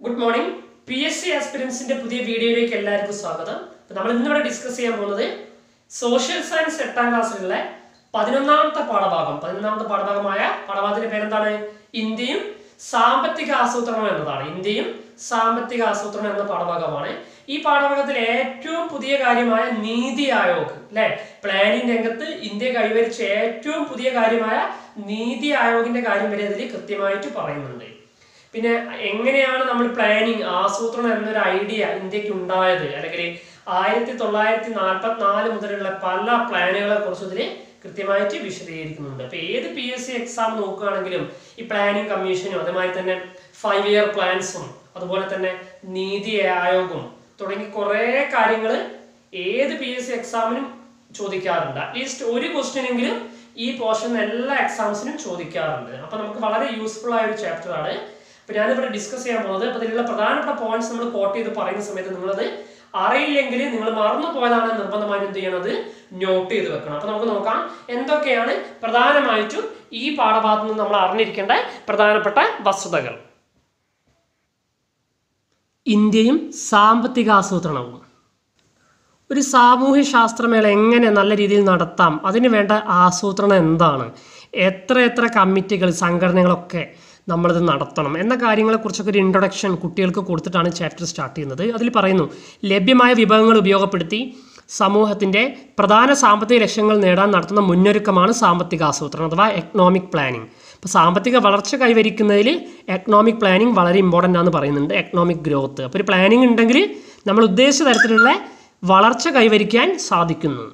good morning P S C ആസ്പിരൻസിന്റെ പുതിയ വീഡിയോയിലേക്ക് എല്ലാവർക്കും സ്വാഗതം അപ്പൊ നമ്മൾ ഇന്നിവിടെ ഡിസ്കസ് ചെയ്യാൻ പോകുന്നത് സോഷ്യൽ സയൻസ് എട്ടാം ക്ലാസ്സിലുള്ള പതിനൊന്നാമത്തെ പാഠഭാഗം പതിനൊന്നാമത്തെ പാഠഭാഗമായ പാഠഭാഗത്തിന്റെ പേരെന്താണ് ഇന്ത്യയും സാമ്പത്തിക ആസൂത്രണം എന്നതാണ് ഇന്ത്യയും സാമ്പത്തിക ആസൂത്രണം എന്ന പാഠഭാഗമാണ് ഈ പാഠഭാഗത്തിൽ ഏറ്റവും പുതിയ കാര്യമായ നീതി ആയോഗ് അല്ലെ പ്ലാനിംഗ് രംഗത്ത് ഇന്ത്യ കൈവരിച്ച ഏറ്റവും പുതിയ കാര്യമായ നീതി ആയോഗിന്റെ കാര്യം വരെ അതിൽ കൃത്യമായിട്ട് പറയുന്നുണ്ട് പിന്നെ എങ്ങനെയാണ് നമ്മൾ പ്ലാനിങ് ആസൂത്രണം എന്നൊരു ഐഡിയ ഇന്ത്യക്ക് ഉണ്ടായത് അല്ലെങ്കിൽ ആയിരത്തി തൊള്ളായിരത്തി നാൽപ്പത്തി നാല് മുതലുള്ള പല പ്ലാനുകളെ കുറിച്ച് ഇതിൽ കൃത്യമായിട്ട് വിശദീകരിക്കുന്നുണ്ട് അപ്പൊ ഏത് പി എസ് സി എക്സാം നോക്കുകയാണെങ്കിലും ഈ പ്ലാനിങ് കമ്മീഷനും അതേമാതിരി തന്നെ ഫൈവ് ഇയർ പ്ലാൻസും അതുപോലെ തന്നെ നീതി ആയോഗും തുടങ്ങി കുറേ കാര്യങ്ങൾ ഏത് പി എസ് സി എക്സാമിനും ചോദിക്കാറുണ്ട് അറ്റ്ലീസ്റ്റ് ഒരു ക്വസ്റ്റ്യൻ എങ്കിലും ഈ പോർഷൻ എല്ലാ എക്സാംസിനും ചോദിക്കാറുണ്ട് അപ്പൊ നമുക്ക് വളരെ യൂസ്ഫുൾ ആയ ഒരു ചാപ്റ്റർ ആണ് അപ്പൊ ഞാനിവിടെ ഡിസ്കസ് ചെയ്യാൻ പോകുന്നത് അപ്പൊ ഇതിലുള്ള പ്രധാനപ്പെട്ട പോയിന്റ്സ് നമ്മൾ കോട്ട് ചെയ്ത് പറയുന്ന സമയത്ത് നിങ്ങളത് അറിയില്ലെങ്കിൽ നിങ്ങൾ മറന്നു പോയതാണ് നിർബന്ധമായും എന്ത് ചെയ്യണത് നോട്ട് ചെയ്ത് വെക്കണം അപ്പൊ നമുക്ക് നോക്കാം എന്തൊക്കെയാണ് പ്രധാനമായിട്ടും ഈ പാഠഭാഗത്ത് നിന്ന് നമ്മൾ അറിഞ്ഞിരിക്കേണ്ട പ്രധാനപ്പെട്ട വസ്തുതകൾ ഇന്ത്യയും സാമ്പത്തിക ആസൂത്രണവും ഒരു സാമൂഹ്യ ശാസ്ത്രമേള എങ്ങനെ നല്ല രീതിയിൽ നടത്താം അതിന് വേണ്ട ആസൂത്രണം എന്താണ് എത്ര എത്ര കമ്മിറ്റികൾ സംഘടനകളൊക്കെ നമ്മളിത് നടത്തണം എന്ന കാര്യങ്ങളെക്കുറിച്ചൊക്കെ ഒരു ഇൻട്രൊഡക്ഷൻ കുട്ടികൾക്ക് കൊടുത്തിട്ടാണ് ചാപ്റ്റർ സ്റ്റാർട്ട് ചെയ്യുന്നത് അതിൽ പറയുന്നു ലഭ്യമായ വിഭവങ്ങൾ ഉപയോഗപ്പെടുത്തി സമൂഹത്തിൻ്റെ പ്രധാന സാമ്പത്തിക ലക്ഷ്യങ്ങൾ നേടാൻ നടത്തുന്ന മുന്നൊരുക്കമാണ് സാമ്പത്തിക ആസൂത്രണം അഥവാ എക്കണോമിക് പ്ലാനിങ് ഇപ്പോൾ സാമ്പത്തിക വളർച്ച കൈവരിക്കുന്നതിൽ എക്കണോമിക് പ്ലാനിങ് വളരെ ഇമ്പോർട്ടൻ്റ് ആണെന്ന് പറയുന്നുണ്ട് എക്കണോമിക് ഗ്രോത്ത് അപ്പോൾ ഒരു പ്ലാനിങ് ഉണ്ടെങ്കിൽ നമ്മൾ ഉദ്ദേശിച്ച തരത്തിലുള്ള വളർച്ച കൈവരിക്കാൻ സാധിക്കുന്നു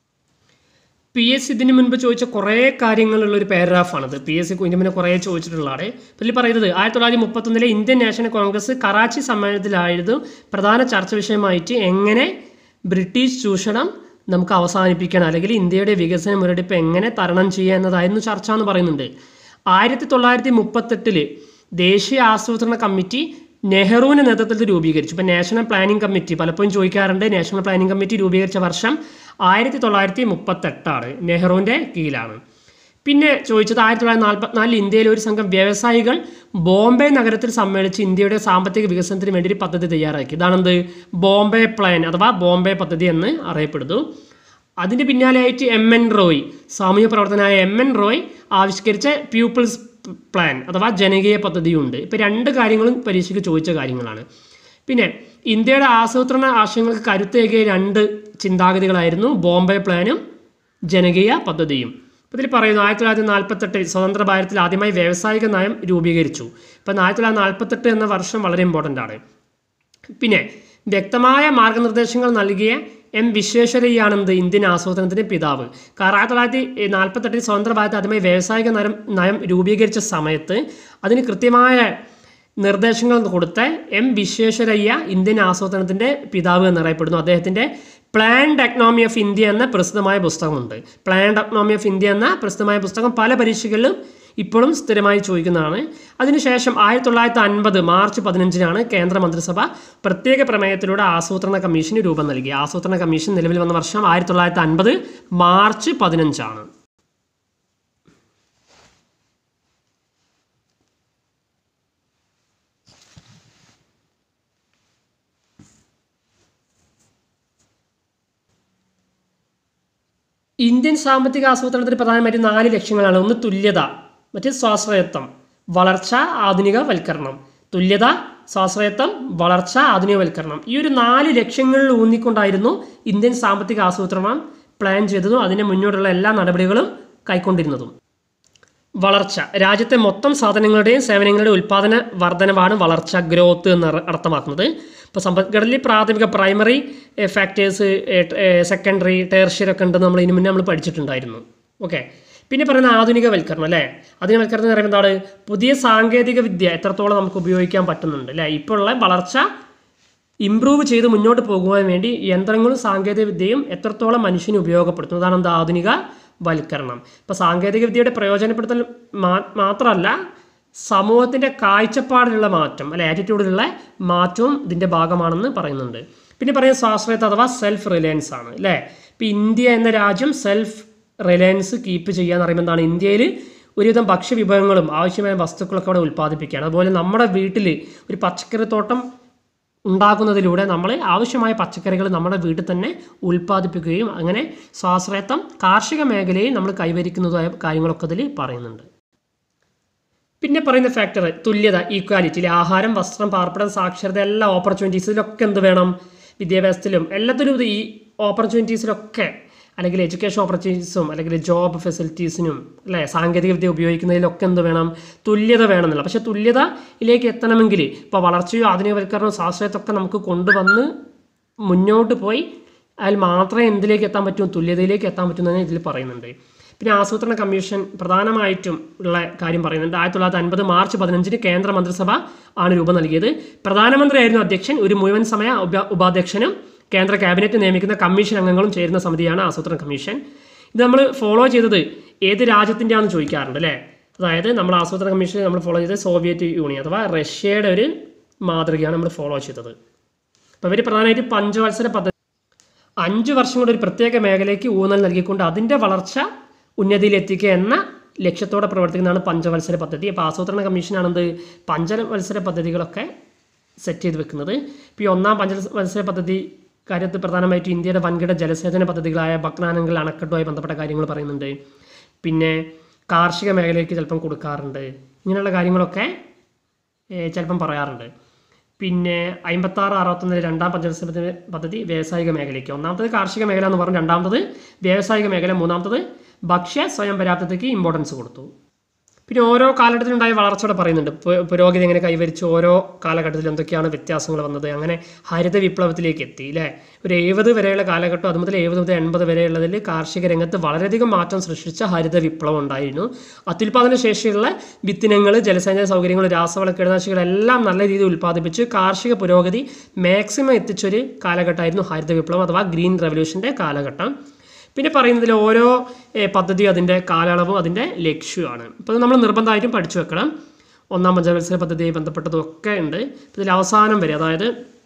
പി എസ് സി ഇതിന് മുൻപ് ചോദിച്ച കുറേ കാര്യങ്ങളുള്ള ഒരു പാരഗ്രാഫാണിത് പി എസ് സി ഇതിന് മുന്നേ കുറേ ചോദിച്ചിട്ടുള്ളതാണ് ഇതിൽ പറയുന്നത് ആയിരത്തി തൊള്ളായിരത്തി മുപ്പത്തൊന്നിലെ ഇന്ത്യൻ നാഷണൽ കോൺഗ്രസ് കറാച്ചി സമ്മേളനത്തിലായിരുന്നു പ്രധാന ചർച്ച വിഷയമായിട്ട് എങ്ങനെ ബ്രിട്ടീഷ് ചൂഷണം നമുക്ക് അവസാനിപ്പിക്കണം അല്ലെങ്കിൽ ഇന്ത്യയുടെ വികസന മുരടിപ്പ് എങ്ങനെ തരണം ചെയ്യുക എന്നതായിരുന്നു ചർച്ച എന്ന് പറയുന്നുണ്ട് ആയിരത്തി തൊള്ളായിരത്തി മുപ്പത്തെട്ടില് ദേശീയ ആസൂത്രണ കമ്മിറ്റി നെഹ്റുവിൻ്റെ നേതൃത്വത്തിൽ രൂപീകരിച്ചു ഇപ്പം നാഷണൽ പ്ലാനിംഗ് കമ്മിറ്റി പലപ്പോഴും ചോദിക്കാറുണ്ട് നാഷണൽ പ്ലാനിംഗ് കമ്മിറ്റി രൂപീകരിച്ച വർഷം ആയിരത്തി തൊള്ളായിരത്തി മുപ്പത്തെട്ടാണ് നെഹ്റുവിൻ്റെ കീഴിലാണ് പിന്നെ ചോദിച്ചത് ആയിരത്തി തൊള്ളായിരത്തി നാൽപ്പത്തിനാലിൽ ഇന്ത്യയിലെ ഒരു സംഘം വ്യവസായികൾ ബോംബെ നഗരത്തിൽ സമ്മേളിച്ച് ഇന്ത്യയുടെ സാമ്പത്തിക വികസനത്തിന് വേണ്ടി ഒരു പദ്ധതി തയ്യാറാക്കി ഇതാണെന്ത് ബോംബെ പ്ലാൻ അഥവാ ബോംബെ പദ്ധതി എന്ന് അറിയപ്പെടുന്നു അതിൻ്റെ പിന്നാലെയായിട്ട് എം എൻ റോയ് സാമൂഹ്യ പ്രവർത്തനായ എം എൻ റോയ് ആവിഷ്കരിച്ച പീപ്പിൾസ് പ്ലാൻ അഥവാ ജനകീയ പദ്ധതിയുണ്ട് ഇപ്പോൾ രണ്ട് കാര്യങ്ങളും പരീക്ഷയ്ക്ക് ചോദിച്ച കാര്യങ്ങളാണ് പിന്നെ ഇന്ത്യയുടെ ആസൂത്രണ ആശയങ്ങൾക്ക് കരുത്തേകിയ രണ്ട് ചിന്താഗതികളായിരുന്നു ബോംബെ പ്ലാനും ജനകീയ പദ്ധതിയും അപ്പോൾ ഇതിൽ പറയുന്നു ആയിരത്തി തൊള്ളായിരത്തി നാൽപ്പത്തെട്ട് സ്വതന്ത്ര ഭാരതത്തിൽ ആദ്യമായി വ്യാവസായിക നയം രൂപീകരിച്ചു ഇപ്പം ആയിരത്തി തൊള്ളായിരത്തി നാൽപ്പത്തെട്ട് എന്ന വർഷം വളരെ ഇമ്പോർട്ടൻ്റ് ആണ് പിന്നെ വ്യക്തമായ മാർഗനിർദ്ദേശങ്ങൾ നൽകിയ എം വിശ്വേശ്വരയ്യാണെന്ത് ഇന്ത്യൻ ആസൂത്രണത്തിൻ്റെ പിതാവ് കാരണം ആയിരത്തി തൊള്ളായിരത്തി നാൽപ്പത്തെട്ടിൽ സ്വതന്ത്ര ഭാരതത്തിൽ ആദ്യമായി വ്യാവസായിക നയം നയം രൂപീകരിച്ച സമയത്ത് അതിന് കൃത്യമായ നിർദ്ദേശങ്ങൾ കൊടുത്ത എം വിശ്വേശ്വരയ്യ ഇന്ത്യൻ ആസൂത്രണത്തിൻ്റെ പിതാവ് എന്നറിയപ്പെടുന്നു അദ്ദേഹത്തിൻ്റെ പ്ലാൻഡ് എക്കണോമി ഓഫ് ഇന്ത്യ എന്ന പ്രസിദ്ധമായ പുസ്തകമുണ്ട് പ്ലാൻഡ് എക്കണോമി ഓഫ് ഇന്ത്യ എന്ന പ്രസിദ്ധമായ പുസ്തകം പല പരീക്ഷകളിലും ഇപ്പോഴും സ്ഥിരമായി ചോദിക്കുന്നതാണ് അതിനുശേഷം ആയിരത്തി തൊള്ളായിരത്തി അൻപത് മാർച്ച് പതിനഞ്ചിനാണ് കേന്ദ്ര മന്ത്രിസഭ പ്രത്യേക പ്രമേയത്തിലൂടെ ആസൂത്രണ കമ്മീഷന് രൂപം നൽകി ആസൂത്രണ കമ്മീഷൻ നിലവിൽ വന്ന വർഷം ആയിരത്തി തൊള്ളായിരത്തി അൻപത് മാർച്ച് പതിനഞ്ചാണ് ഇന്ത്യൻ സാമ്പത്തിക ആസൂത്രണത്തിന് പ്രധാനമായിട്ടും നാല് ലക്ഷ്യങ്ങളാണ് ഒന്ന് തുല്യത മറ്റ് സ്വാശ്രയത്വം വളർച്ച ആധുനികവൽക്കരണം തുല്യത സ്വാശ്രയത്വം വളർച്ച ആധുനികവൽക്കരണം ഈ ഒരു നാല് ലക്ഷ്യങ്ങളിൽ ഊന്നിക്കൊണ്ടായിരുന്നു ഇന്ത്യൻ സാമ്പത്തിക ആസൂത്രണം പ്ലാൻ ചെയ്തതും അതിന് മുന്നോട്ടുള്ള എല്ലാ നടപടികളും കൈക്കൊണ്ടിരുന്നതും വളർച്ച രാജ്യത്തെ മൊത്തം സാധനങ്ങളുടെയും സേവനങ്ങളുടെയും ഉൽപ്പാദന വർധനവാണ് വളർച്ച ഗ്രോത്ത് എന്ന് അർത്ഥമാക്കുന്നത് ഇപ്പോൾ സമ്പദ്ഘടനയിൽ പ്രാഥമിക പ്രൈമറി ഫാക്ടേഴ്സ് സെക്കൻഡറി ടേർഷ്യറി ഒക്കെ ഉണ്ടെന്ന് നമ്മൾ ഇതിന് മുന്നേ നമ്മൾ പഠിച്ചിട്ടുണ്ടായിരുന്നു ഓക്കെ പിന്നെ പറയുന്ന ആധുനികവൽക്കരണം അല്ലേ ആധുനികവൽക്കരണം എന്ന് പറയുമ്പോൾ എന്താണ് പുതിയ സാങ്കേതിക വിദ്യ എത്രത്തോളം നമുക്ക് ഉപയോഗിക്കാൻ പറ്റുന്നുണ്ട് അല്ലേ ഇപ്പോൾ ഉള്ള വളർച്ച ഇമ്പ്രൂവ് ചെയ്ത് മുന്നോട്ട് പോകുവാൻ വേണ്ടി യന്ത്രങ്ങളും സാങ്കേതിക വിദ്യയും എത്രത്തോളം മനുഷ്യന് ഉപയോഗപ്പെടുത്തുന്നു അതാണ് എന്താ ആധുനിക വൽക്കരണം ഇപ്പോൾ സാങ്കേതിക വിദ്യയുടെ പ്രയോജനപ്പെടുത്തൽ മാ മാത്രമല്ല സമൂഹത്തിൻ്റെ കാഴ്ചപ്പാടിലുള്ള മാറ്റം അല്ലെ ആറ്റിറ്റ്യൂഡിലുള്ള മാറ്റവും ഇതിൻ്റെ ഭാഗമാണെന്ന് പറയുന്നുണ്ട് പിന്നെ പറയുന്ന സ്വാശ്രയത്വം അഥവാ സെൽഫ് റിലയൻസ് ആണ് അല്ലേ ഇപ്പോൾ ഇന്ത്യ എന്ന രാജ്യം സെൽഫ് റിലയൻസ് കീപ്പ് ചെയ്യാന്ന് പറയുമ്പോൾ എന്താണ് ഇന്ത്യയിൽ ഒരുവിധം ഭക്ഷ്യവിഭവങ്ങളും ആവശ്യമായ വസ്തുക്കളൊക്കെ അവിടെ ഉൽപ്പാദിപ്പിക്കുകയാണ് അതുപോലെ നമ്മുടെ വീട്ടിൽ ഒരു പച്ചക്കറിത്തോട്ടം ഉണ്ടാക്കുന്നതിലൂടെ നമ്മൾ ആവശ്യമായ പച്ചക്കറികൾ നമ്മുടെ വീട്ടിൽ തന്നെ ഉൽപ്പാദിപ്പിക്കുകയും അങ്ങനെ സ്വാശ്രയത്വം കാർഷിക മേഖലയിൽ നമ്മൾ കൈവരിക്കുന്നതായ കാര്യങ്ങളൊക്കെ ഇതിൽ പറയുന്നുണ്ട് പിന്നെ പറയുന്ന ഫാക്ടർ തുല്യത ഈക്വാലിറ്റി ആഹാരം വസ്ത്രം പാർപ്പിടം സാക്ഷരത എല്ലാ ഓപ്പർച്യൂണിറ്റീസിലൊക്കെ എന്ത് വേണം വിദ്യാഭ്യാസത്തിലും എല്ലാത്തിലും ഇത് ഈ ഓപ്പർച്യൂണിറ്റീസിലൊക്കെ അല്ലെങ്കിൽ എഡ്യൂക്കേഷൻ ഓപ്പർച്യൂണിറ്റീസും അല്ലെങ്കിൽ ജോബ് ഫെസിലിറ്റീസിനും അല്ലേ സാങ്കേതിക വിദ്യ ഉപയോഗിക്കുന്നതിലൊക്കെ എന്ത് വേണം തുല്യത വേണമെന്നില്ല പക്ഷേ തുല്യതയിലേക്ക് എത്തണമെങ്കിൽ ഇപ്പോൾ വളർച്ചയോ ആധുനികവൽക്കരണവും സ്വാശ്രയത്വമൊക്കെ നമുക്ക് കൊണ്ടുവന്ന് മുന്നോട്ട് പോയി അതിൽ മാത്രമേ എന്തിലേക്ക് എത്താൻ പറ്റൂ തുല്യതയിലേക്ക് എത്താൻ പറ്റുന്നതിന് ഇതിൽ പറയുന്നുണ്ട് പിന്നെ ആസൂത്രണ കമ്മീഷൻ പ്രധാനമായിട്ടും ഉള്ള കാര്യം പറയുന്നുണ്ട് ആയിരത്തി തൊള്ളായിരത്തി അൻപത് മാർച്ച് പതിനഞ്ചിന് കേന്ദ്ര മന്ത്രിസഭ ആണ് രൂപം നൽകിയത് പ്രധാനമന്ത്രിയായിരുന്നു അധ്യക്ഷൻ ഒരു മുഴുവൻ സമയ ഉപ ഉപാധ്യക്ഷനും കേന്ദ്ര ക്യാബിനറ്റ് നിയമിക്കുന്ന കമ്മീഷൻ അംഗങ്ങളും ചേരുന്ന സമിതിയാണ് ആസൂത്രണ കമ്മീഷൻ ഇത് നമ്മൾ ഫോളോ ചെയ്തത് ഏത് രാജ്യത്തിൻ്റെയാണെന്ന് ചോദിക്കാറുണ്ട് അല്ലേ അതായത് നമ്മൾ ആസൂത്രണ കമ്മീഷൻ നമ്മൾ ഫോളോ ചെയ്തത് സോവിയറ്റ് യൂണിയൻ അഥവാ റഷ്യയുടെ ഒരു മാതൃകയാണ് നമ്മൾ ഫോളോ ചെയ്തത് അപ്പോൾ ഇവർ പ്രധാനമായിട്ട് പഞ്ചവത്സര പദ്ധതി അഞ്ച് വർഷം കൊണ്ട് ഒരു പ്രത്യേക മേഖലയ്ക്ക് ഊന്നൽ നൽകിക്കൊണ്ട് അതിൻ്റെ വളർച്ച ഉന്നതിയിലെത്തിക്കുക എന്ന ലക്ഷ്യത്തോടെ പ്രവർത്തിക്കുന്നതാണ് പഞ്ചവത്സര പദ്ധതി അപ്പോൾ ആസൂത്രണ കമ്മീഷനാണെന്ത് പഞ്ചവത്സര പദ്ധതികളൊക്കെ സെറ്റ് ചെയ്ത് വെക്കുന്നത് ഇപ്പോൾ ഈ ഒന്നാം പഞ്ചവത്സര പദ്ധതി കാര്യത്ത് പ്രധാനമായിട്ടും ഇന്ത്യയുടെ വൻകിട ജലസേചന പദ്ധതികളായ ഭക്നാനങ്ങൾ അണക്കെട്ടുമായി ബന്ധപ്പെട്ട കാര്യങ്ങൾ പറയുന്നുണ്ട് പിന്നെ കാർഷിക മേഖലയ്ക്ക് ചിലപ്പം കൊടുക്കാറുണ്ട് ഇങ്ങനെയുള്ള കാര്യങ്ങളൊക്കെ ഏഹ് ചിലപ്പം പറയാറുണ്ട് പിന്നെ അമ്പത്താറ് അറുപത്തൊന്നിൽ രണ്ടാം പഞ്ചവത്സര പദ്ധതി- പദ്ധതി വ്യാവസായിക മേഖലയ്ക്ക് ഒന്നാമത്തത് കാർഷിക മേഖല എന്ന് പറഞ്ഞു രണ്ടാമത്തത് വ്യാവസായിക മേഖല മൂന്നാമത്തത് ഭക്ഷ്യ സ്വയം പര്യാപ്തതയ്ക്ക് ഇമ്പോർട്ടൻസ് കൊടുത്തു പിന്നെ ഓരോ കാലഘട്ടത്തിലുണ്ടായ വളർച്ചയുടെ പറയുന്നുണ്ട് പു- പുരോഗതി എങ്ങനെ കൈവരിച്ചു ഓരോ കാലഘട്ടത്തിൽ എന്തൊക്കെയാണ് വ്യത്യാസങ്ങൾ വന്നത് അങ്ങനെ ഹരിത വിപ്ലവത്തിലേക്ക് എത്തി അല്ലേ ഒരു എഴുപത് വരെയുള്ള കാലഘട്ടം അത് മുതൽ എഴുപത് മുതൽ എൺപത് വരെയുള്ളതിൽ കാർഷിക രംഗത്ത് വളരെയധികം മാറ്റം സൃഷ്ടിച്ച ഹരിത വിപ്ലവം ഉണ്ടായിരുന്നു അത്യുൽപാദന ശേഷിയുള്ള വിത്തിനങ്ങൾ ജലസേചന സൗകര്യങ്ങൾ രാസവള കീടനാശികൾ എല്ലാം നല്ല രീതിയിൽ ഉൽപ്പാദിപ്പിച്ച് കാർഷിക പുരോഗതി മാക്സിമം എത്തിച്ചൊരു കാലഘട്ടമായിരുന്നു ഹരിത വിപ്ലവം അഥവാ ഗ്രീൻ റെവല്യൂഷൻ്റെ കാലഘട്ടം പിന്നെ പറയുന്നതിൽ ഓരോ ഏ, പദ്ധതിയും അതിൻ്റെ കാലയളവും അതിൻ്റെ ലക്ഷ്യമാണ് അപ്പോൾ ഇത് നമ്മൾ നിർബന്ധമായിട്ടും പഠിച്ചു വെക്കണം ഒന്നാം പഞ്ചവത്സര പദ്ധതിയുമായി ബന്ധപ്പെട്ടതും ഒക്കെ ഉണ്ട് ഇതിൽ അവസാനം വരെ അതായത്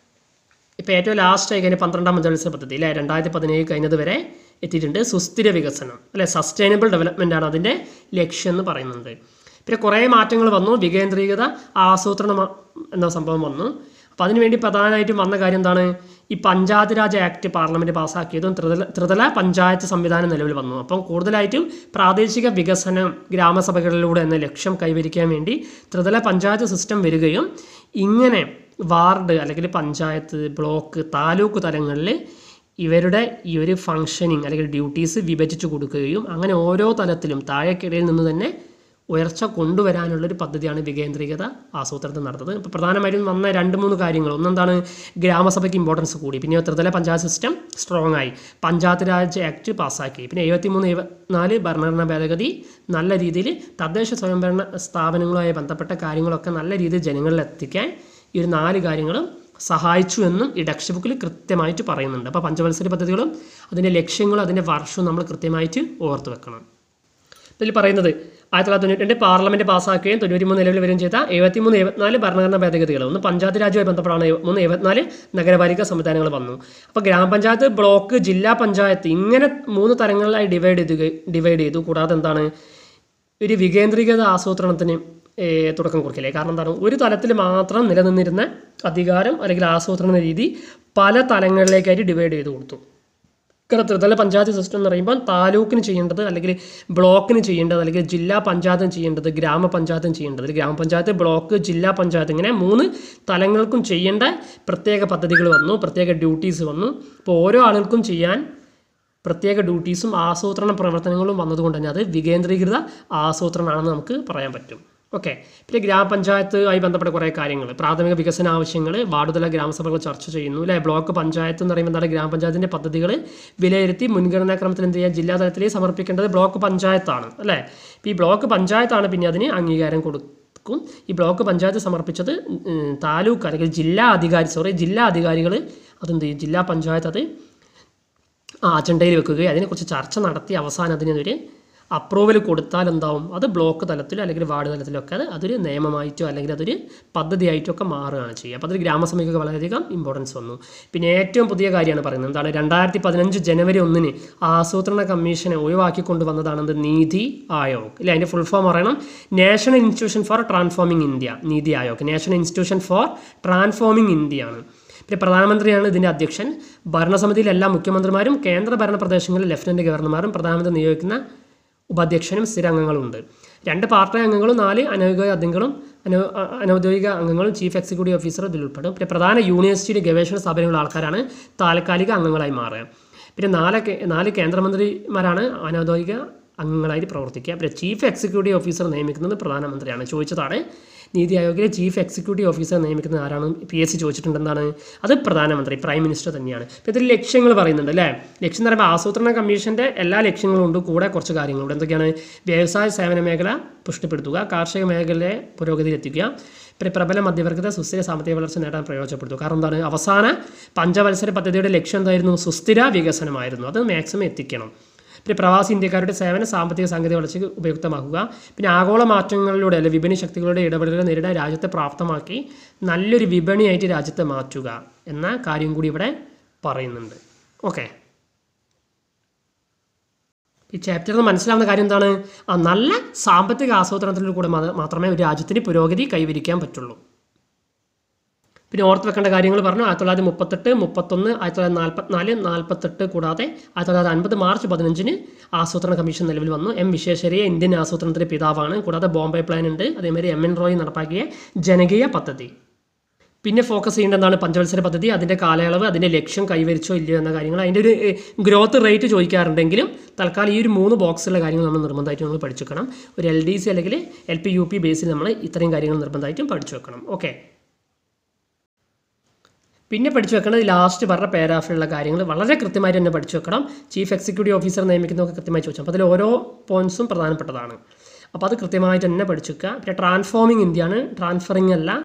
ഇപ്പോൾ ഏറ്റവും ലാസ്റ്റ് ആയി കഴിഞ്ഞ പന്ത്രണ്ടാം പഞ്ചവത്സര പദ്ധതി അല്ലേ രണ്ടായിരത്തി പതിനേഴ് കഴിഞ്ഞത് വരെ എത്തിയിട്ടുണ്ട് സുസ്ഥിര വികസനം അല്ലെ സസ്റ്റൈനബിൾ ഡെവലപ്മെൻ്റ് ആണ് അതിൻ്റെ ലക്ഷ്യം എന്ന് പറയുന്നുണ്ട് പിന്നെ കുറേ മാറ്റങ്ങൾ വന്നു വികേന്ദ്രീകൃത ആസൂത്രണം എന്ന സംഭവം വന്നു അപ്പോൾ അതിനുവേണ്ടി പ്രധാനമായിട്ടും വന്ന കാര്യം എന്താണ് ഈ പഞ്ചായത്ത് രാജ് ആക്ട് പാർലമെൻറ്റ് പാസ്സാക്കിയതും ത്രിതല ത്രിതല പഞ്ചായത്ത് സംവിധാനം നിലവിൽ വന്നു അപ്പം കൂടുതലായിട്ടും പ്രാദേശിക വികസനം ഗ്രാമസഭകളിലൂടെ എന്ന ലക്ഷ്യം കൈവരിക്കാൻ വേണ്ടി ത്രിതല പഞ്ചായത്ത് സിസ്റ്റം വരികയും ഇങ്ങനെ വാർഡ് അല്ലെങ്കിൽ പഞ്ചായത്ത് ബ്ലോക്ക് താലൂക്ക് തലങ്ങളിൽ ഇവരുടെ ഈ ഒരു ഫങ്ഷനിങ് അല്ലെങ്കിൽ ഡ്യൂട്ടീസ് വിഭജിച്ച് കൊടുക്കുകയും അങ്ങനെ ഓരോ തലത്തിലും താഴേക്കിടയിൽ നിന്ന് തന്നെ ഉയർച്ച കൊണ്ടുവരാനുള്ളൊരു പദ്ധതിയാണ് വികേന്ദ്രീകൃത ആസൂത്രണത്തിൽ നടത്തുന്നത് ഇപ്പോൾ പ്രധാനമായിട്ടും വന്ന രണ്ട് മൂന്ന് കാര്യങ്ങൾ ഒന്നെന്താണ് ഗ്രാമസഭയ്ക്ക് ഇമ്പോർട്ടൻസ് കൂടി പിന്നെ ത്രിതല പഞ്ചായത്ത് സിസ്റ്റം സ്ട്രോങ് ആയി പഞ്ചായത്ത് രാജ് ആക്ട് പാസ്സാക്കി പിന്നെ എഴുപത്തിമൂന്ന് എഴുപത്തിനാല് ഭരണഘടനാ ഭേദഗതി നല്ല രീതിയിൽ തദ്ദേശ സ്വയംഭരണ സ്ഥാപനങ്ങളുമായി ബന്ധപ്പെട്ട കാര്യങ്ങളൊക്കെ നല്ല രീതിയിൽ ജനങ്ങളിൽ എത്തിക്കാൻ ഈ ഒരു നാല് കാര്യങ്ങളും സഹായിച്ചു എന്നും ഈ ടെക്സ്റ്റ് ബുക്കിൽ കൃത്യമായിട്ട് പറയുന്നുണ്ട് അപ്പോൾ പഞ്ചവത്സര പദ്ധതികളും അതിൻ്റെ ലക്ഷ്യങ്ങളും അതിൻ്റെ വർഷവും നമ്മൾ കൃത്യമായിട്ട് ഓർത്ത് വെക്കണം ഇതിൽ പറയുന്നത് ആയിരത്തി തൊള്ളായിരത്തി തൊണ്ണൂറ്റി രണ്ട് പാർലമെന്റ് പാസ്സാക്കുകയും തൊണ്ണൂറ്റി മൂന്ന് നിലവിൽ വരികയും ചെയ്ത എഴുപത്തിമൂന്ന് എഴുപത്തിനാല് ഭരണഘടനാ ഭേദഗതികൾ ഒന്ന് പഞ്ചായത്ത് രാജുമായി ബന്ധപ്പെട്ടാണ് മൂന്ന് എഴുപത്തിനാല് നഗരപാലിക സംവിധാനങ്ങൾ വന്നു അപ്പോൾ ഗ്രാമപഞ്ചായത്ത് ബ്ലോക്ക് ജില്ലാ പഞ്ചായത്ത് ഇങ്ങനെ മൂന്ന് തരങ്ങളിലായി ഡിവൈഡ് ചെയ്തു ഡിവൈഡ് ചെയ്തു കൂടാതെ എന്താണ് ഒരു വികേന്ദ്രീകൃത ആസൂത്രണത്തിന് ഏർ, തുടക്കം കുറിക്കില്ലേ കാരണം എന്താണ് ഒരു തലത്തിൽ മാത്രം നിലനിന്നിരുന്ന അധികാരം അല്ലെങ്കിൽ ആസൂത്രണ രീതി പല തലങ്ങളിലേക്കായിട്ട് ഡിവൈഡ് ചെയ്ത് കൊടുത്തു കാരണം ത്രിതല പഞ്ചായത്ത് സിസ്റ്റം എന്ന് പറയുമ്പോൾ താലൂക്കിന് ചെയ്യേണ്ടത് അല്ലെങ്കിൽ ബ്ലോക്കിന് ചെയ്യേണ്ടത് അല്ലെങ്കിൽ ജില്ലാ പഞ്ചായത്തിന് ചെയ്യേണ്ടത് ഗ്രാമപഞ്ചായത്തിന് ചെയ്യേണ്ടത് ഒരു ഗ്രാമപഞ്ചായത്ത് ബ്ലോക്ക് ജില്ലാ പഞ്ചായത്ത് ഇങ്ങനെ മൂന്ന് തലങ്ങൾക്കും ചെയ്യേണ്ട പ്രത്യേക പദ്ധതികൾ വന്നു പ്രത്യേക ഡ്യൂട്ടീസ് വന്നു അപ്പോൾ ഓരോ ആളുകൾക്കും ചെയ്യാൻ പ്രത്യേക ഡ്യൂട്ടീസും ആസൂത്രണ പ്രവർത്തനങ്ങളും വന്നതുകൊണ്ട് തന്നെ അത് വികേന്ദ്രീകൃത ആസൂത്രണമാണെന്ന് നമുക്ക് പറയാൻ പറ്റും ഓക്കെ പിന്നെ ഗ്രാമപഞ്ചായത്തുമായി ബന്ധപ്പെട്ട കുറേ കാര്യങ്ങൾ പ്രാഥമിക വികസന ആവശ്യങ്ങൾ വാർഡുതല ഗ്രാമസഭകൾ ചർച്ച ചെയ്യുന്നു അല്ലെ ബ്ലോക്ക് പഞ്ചായത്ത് എന്ന് പറയുമ്പോൾ എന്താണ് ഗ്രാമപഞ്ചായത്തിൻ്റെ പദ്ധതികൾ വിലയിരുത്തി മുൻഗണനാക്രമത്തിൽ എന്ത് ചെയ്യുക ജില്ലാ തലത്തിലേക്ക് സമർപ്പിക്കേണ്ടത് ബ്ലോക്ക് പഞ്ചായത്താണ് അല്ലേ ഇപ്പോൾ ഈ ബ്ലോക്ക് പഞ്ചായത്താണ് പിന്നെ അതിന് അംഗീകാരം കൊടുക്കും ഈ ബ്ലോക്ക് പഞ്ചായത്ത് സമർപ്പിച്ചത് ഉം, താലൂക്ക് അല്ലെങ്കിൽ ജില്ലാ അധികാരി സോറി ജില്ലാ അധികാരികൾ അതെന്ത് ചെയ്യും ജില്ലാ പഞ്ചായത്ത് അത് ആ അജണ്ടയിൽ വെക്കുകയും അതിനെക്കുറിച്ച് ചർച്ച നടത്തി അവസാനം അതിനൊരു അപ്രൂവൽ കൊടുത്താൽ എന്താവും അത് ബ്ലോക്ക് തലത്തിലോ അല്ലെങ്കിൽ വാർഡ് തലത്തിലോ ഒക്കെ അത് അതൊരു നിയമമായിട്ടോ അല്ലെങ്കിൽ അതൊരു പദ്ധതിയായിട്ടോ ഒക്കെ മാറുകയാണ് ചെയ്യുക അപ്പോൾ അതൊരു ഗ്രാമസഭയ്ക്കൊക്കെ വളരെയധികം ഇമ്പോർട്ടൻസ് വന്നു പിന്നെ ഏറ്റവും പുതിയ കാര്യമാണ് പറയുന്നത് എന്താണ് രണ്ടായിരത്തി പതിനഞ്ച് ജനുവരി ഒന്നിന് ആസൂത്രണ കമ്മീഷനെ ഒഴിവാക്കിക്കൊണ്ട് വന്നതാണെന്ത് നീതി ആയോഗ് ഇല്ല അതിൻ്റെ ഫുൾ ഫോം പറയണം national institution for transforming India NITI Aayog national institution for transforming ഇന്ത്യയാണ് പിന്നെ പ്രധാനമന്ത്രിയാണ് ഇതിൻ്റെ അധ്യക്ഷൻ ഭരണസമിതിയിലെ എല്ലാ മുഖ്യമന്ത്രിമാരും കേന്ദ്ര ഭരണ പ്രദേശങ്ങളിലെ ലഫ്റ്റനന്റ് ഗവർണർമാരും പ്രധാനമന്ത്രി നിയോഗിക്കുന്ന ഉപാധ്യക്ഷനും സ്ഥിര അംഗങ്ങളുണ്ട് രണ്ട് പാർട്ടി അംഗങ്ങളും നാല് അനൗദ്യോഗിക അംഗങ്ങളും അനൗ അ- അനൗദ്യോഗിക അംഗങ്ങളും ചീഫ് എക്സിക്യൂട്ടീവ് ഓഫീസർ ഇതിൽ ഉൾപ്പെടും പിന്നെ പ്രധാന യൂണിവേഴ്സിറ്റി ഗവേഷണ സ്ഥാപനങ്ങളുടെ ആൾക്കാരാണ് താൽക്കാലിക അംഗങ്ങളായി മാറുക പിന്നെ നാല് കേ- നാല് കേന്ദ്രമന്ത്രിമാരാണ് അനൗദ്യോഗിക അംഗങ്ങളായി പ്രവർത്തിക്കുക പിന്നെ ചീഫ് എക്സിക്യൂട്ടീവ് ഓഫീസർ നിയമിക്കുന്നത് പ്രധാനമന്ത്രിയാണ് ചോദിച്ചതാണ് നീതി ആയോഗിലെ ചീഫ് എക്സിക്യൂട്ടീവ് ഓഫീസർ നിയമിക്കുന്നത് ആരാണ് പി എസ് സി ചോദിച്ചിട്ടുണ്ട് എന്താണ് അത് പ്രധാനമന്ത്രി പ്രൈം മിനിസ്റ്റർ തന്നെയാണ് ഇപ്പോൾ ഇതിൽ ലക്ഷ്യങ്ങൾ പറയുന്നുണ്ട് അല്ലേ ലക്ഷ്യം എന്ന് പറയുമ്പോൾ ആസൂത്രണ കമ്മീഷൻ്റെ എല്ലാ ലക്ഷ്യങ്ങളും ഉണ്ട് കൂടെ കുറച്ച് കാര്യങ്ങളുണ്ട് എന്തൊക്കെയാണ് വ്യവസായ സേവന മേഖല പുഷ്ടിപ്പെടുത്തുക കാർഷിക മേഖലയെ പുരോഗതിയിലെത്തിക്കുക പിന്നെ പ്രബല മധ്യവർഗത്തെ സുസ്ഥിര സാമ്പത്തിക വളർച്ച നേടാൻ പ്രയോജനപ്പെടുത്തുക കാരണം എന്താണ് അവസാന പഞ്ചവത്സര പദ്ധതിയുടെ ലക്ഷ്യം എന്തായിരുന്നു സുസ്ഥിര വികസനമായിരുന്നു അത് മാക്സിമം എത്തിക്കണം പിന്നെ പ്രവാസി ഇന്ത്യക്കാരുടെ സേവന സാമ്പത്തിക സാങ്കേതിക വളർച്ചയ്ക്ക് ഉപയുക്തമാക്കുക പിന്നെ ആഗോള മാറ്റങ്ങളിലൂടെ അല്ലെ വിപണി ശക്തികളുടെ ഇടപെടലുകൾ നേരിടാൻ രാജ്യത്തെ പ്രാപ്തമാക്കി നല്ലൊരു വിപണിയായിട്ട് രാജ്യത്തെ മാറ്റുക എന്ന കാര്യം കൂടി ഇവിടെ പറയുന്നുണ്ട് ഓക്കെ ഈ ചാപ്റ്ററിൽ മനസ്സിലാവുന്ന കാര്യം എന്താണ് ആ നല്ല സാമ്പത്തിക ആസൂത്രണത്തിലൂടെ മാ- മാത്രമേ ഒരു രാജ്യത്തിന് പുരോഗതി കൈവരിക്കാൻ പറ്റുള്ളൂ പിന്നെ ഓർത്ത് വെക്കേണ്ട കാര്യങ്ങൾ പറഞ്ഞു ആയിരത്തി തൊള്ളായിരത്തി മുപ്പത്തെട്ട് മുപ്പത്തൊന്ന് ആയിരത്തി തൊള്ളായിരത്തി നാൽപ്പത്തിനാല് നാൽപ്പത്തെട്ട് കൂടാതെ ആയിരത്തി തൊള്ളായിരത്തി അൻപത് മാർച്ച് പതിനഞ്ചിന് ആസൂത്രണ കമ്മീഷൻ നിലവിൽ വന്നു എം വിശ്വേശ്വരയ്യ ഇന്ത്യൻ ആസൂത്രണത്തിൻ്റെ പിതാവാണ് കൂടാതെ ബോംബെ പ്ലാൻ ഉണ്ട് അതേമാതിരി എം എൻ റോയ് നടപ്പാക്കിയ ജനകീയ പദ്ധതി പിന്നെ ഫോക്കസ് ചെയ്യേണ്ട എന്താണ് പഞ്ചവത്സര പദ്ധതി അതിൻ്റെ കാലയളവ് അതിൻ്റെ ലക്ഷ്യം കൈവരിച്ചോ ഇല്ലയോ എന്ന കാര്യങ്ങൾ അതിൻ്റെ ഒരു ഗ്രോത്ത് റേറ്റ് ചോദിക്കാറുണ്ടെങ്കിലും തൽക്കാലം ഈ ഒരു മൂന്ന് ബോക്സിലെ കാര്യങ്ങൾ നമ്മൾ നിർബന്ധമായിട്ടും നമ്മൾ പഠിച്ചു വെക്കണം ഒരു എൽ ഡി സി അല്ലെങ്കിൽ എൽ പി യു പി ബേസിൽ നമ്മൾ ഇത്രയും കാര്യങ്ങൾ നിർബന്ധമായിട്ടും പഠിച്ചു വെക്കണം ഓക്കെ പിന്നെ പഠിച്ചു വെക്കേണ്ടത് ലാസ്റ്റ് പറഞ്ഞ പാരാഫിലുള്ള കാര്യങ്ങൾ വളരെ കൃത്യമായിട്ട് തന്നെ പഠിച്ചു വെക്കണം ചീഫ് എക്സിക്യൂട്ടീവ് ഓഫീസർ നിയമിക്കുന്നതൊക്കെ കൃത്യമായി ചോദിച്ചു അപ്പോൾ അതിൽ ഓരോ പോയിന്റ്സും പ്രധാനപ്പെട്ടതാണ് അപ്പോൾ അത് കൃത്യമായിട്ട് തന്നെ പഠിച്ചു വെക്കുക പിന്നെ ട്രാൻസ്ഫോമിങ് ഇന്ത്യയാണ് ട്രാൻസ്ഫറിങ് അല്ല